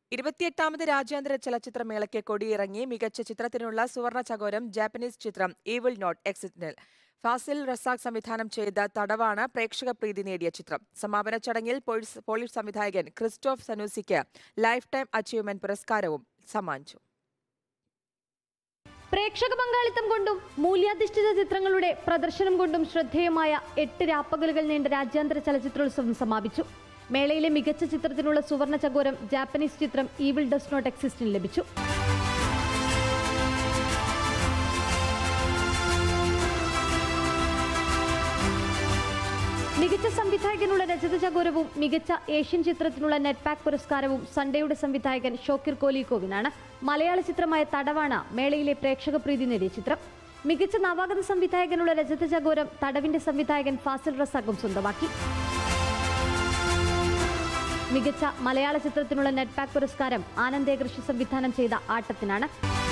ഇരുപത്തിയെട്ടാമത് രാജ്യാന്തര ചലച്ചിത്രമേളയ്ക്ക് കൊടിയിറങ്ങി മികച്ച ചിത്രത്തിനുള്ള സുവർണ ചകോരം ജാപ്പനീസ് ചിത്രം ഈവിൾ നോട്ട് എക്സിറ്റിനൽ ഫാസിൽ റസാഖ് സംവിധാനം ചെയ്ത തടവാണ് പ്രേക്ഷക പ്രീതി നേടിയ ചിത്രം സമാപന ചടങ്ങിൽ പോളിസ് പോളിഷ് സംവിധായകൻ ക്രിസ്റ്റോഫ് സനൂസിക്ക് ലൈഫ് ടൈം അച്ചീവ്മെന്റ് പുരസ്കാരവും സമ്മാനിച്ചു പ്രേക്ഷക പങ്കാളിത്തം കൊണ്ടും മൂല്യാധിഷ്ഠിത ചിത്രങ്ങളുടെ പ്രദർശനം കൊണ്ടും ശ്രദ്ധേയമായ എട്ട് രാപ്പകലുകൾ നീണ്ട രാജ്യാന്തര ചലച്ചിത്രോത്സവം സമാപിച്ചു മേളയിലെ മികച്ച ചിത്രത്തിനുള്ള സുവർണ ചകോരം ജാപ്പനീസ് ചിത്രം ഈവിൾ ഡസ് നോട്ട് എക്സിസ്റ്റിന് ലഭിച്ചു മികച്ച സംവിധായകനുള്ള രജത ചകോരവും മികച്ച ഏഷ്യൻ ചിത്രത്തിനുള്ള നെറ്റ് പാക്ക് പുരസ്കാരവും സൺഡേയുടെ സംവിധായകൻ ഷോക്കിർ കോലിക്കോവിനാണ് മലയാള ചിത്രമായ തടവാണ് മേളയിലെ പ്രേക്ഷക പ്രീതി നേടിയ ചിത്രം മികച്ച നവാഗത സംവിധായകനുള്ള രജത ചകോരം തടവിന്റെ സംവിധായകൻ ഫാസിൽ റസാഖും സ്വന്തമാക്കി മികച്ച മലയാള ചിത്രത്തിനുള്ള നെറ്റ് പാക്ക് പുരസ്കാരം ആനന്ദേകൃഷി സംവിധാനം ചെയ്ത ആട്ടത്തിനാണ്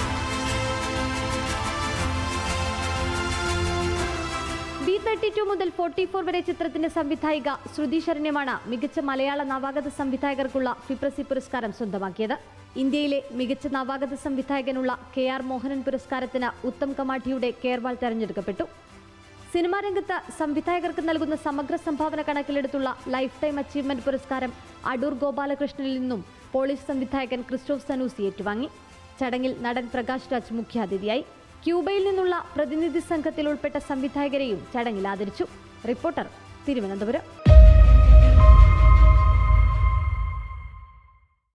ബി തേർട്ടി ടു മുതൽ ഫോർട്ടി ഫോർ വരെ ചിത്രത്തിന്റെ സംവിധായിക ശ്രുതി ശരണ്യമാണ് മികച്ച മലയാള നവാഗത സംവിധായകർക്കുള്ള ഫിപ്രസി പുരസ്കാരം സ്വന്തമാക്കിയത് ഇന്ത്യയിലെ മികച്ച നവാഗത സംവിധായകനുള്ള കെ ആർ മോഹനൻ പുരസ്കാരത്തിന് ഉത്തം കമാഠിയുടെ കേർവാൾ തെരഞ്ഞെടുക്കപ്പെട്ടു സിനിമാ രംഗത്ത് സംവിധായകർക്ക് നൽകുന്ന സമഗ്ര സംഭാവന കണക്കിലെടുത്തുള്ള ലൈഫ് ടൈം അച്ചീവ്മെന്റ് പുരസ്കാരം അടൂർ ഗോപാലകൃഷ്ണനിൽ നിന്നും പോളിഷ് സംവിധായകൻ ക്രിസ്റ്റോഫ് സനൂസി ഏറ്റുവാങ്ങി ചടങ്ങിൽ നടൻ പ്രകാശ് രാജ് മുഖ്യാതിഥിയായി ക്യൂബയിൽ നിന്നുള്ള പ്രതിനിധി സംഘത്തിൽ ഉൾപ്പെട്ട സംവിധായകരെയും ചടങ്ങിൽ ആദരിച്ചു റിപ്പോർട്ടർ തിരുവനന്തപുരം